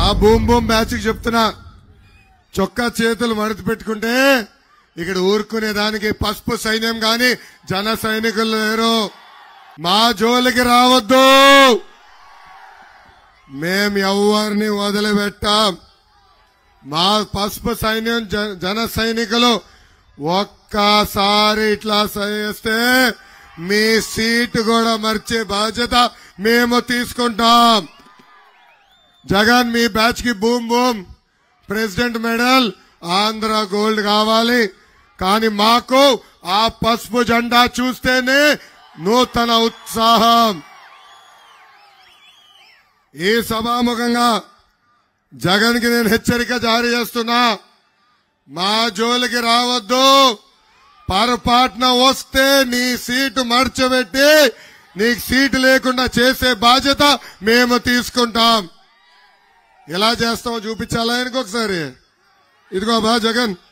ఆ boom boom batch కి చెప్తున్నా చొక్కా చేతులు మడత పెట్టుకుంటే ఇక్కడ ఊరుకునే దానికి పసుపు సైన్యం గాని జన సైనికులు లేరు మా జోలికి రావద్దు మేం ఎవరిని వదిలిపెట్టాం మా పసుపు సైన్యం జ- జన సైనికులు ఒక్కసారి ఇట్లా చేస్తే మీ సీటు కూడా మర్చే బాధ్యత మేము తీసుకుంటాం జగన్ మీ బ్యాచ్ కి boom boom president medal Andhra gold కావాలి కానీ మాకు ఆ పసుపు జెండా చూస్తేనే నూతన ఉత్సాహం ఈ సభాముఖంగా జగన్ కి నేను హెచ్చరిక జారీ చేస్తున్నా మా జోలికి రావద్దు పొరపాటున వస్తే నీ సీటు మర్చబెట్టి నీకు సీటు లేకుండా చేసే బాధ్యత మేము తీసుకుంటాం ఎలా చేస్తామో చూపించాలా ఆయనకు ఒకసారి ఇదిగో బా జగన్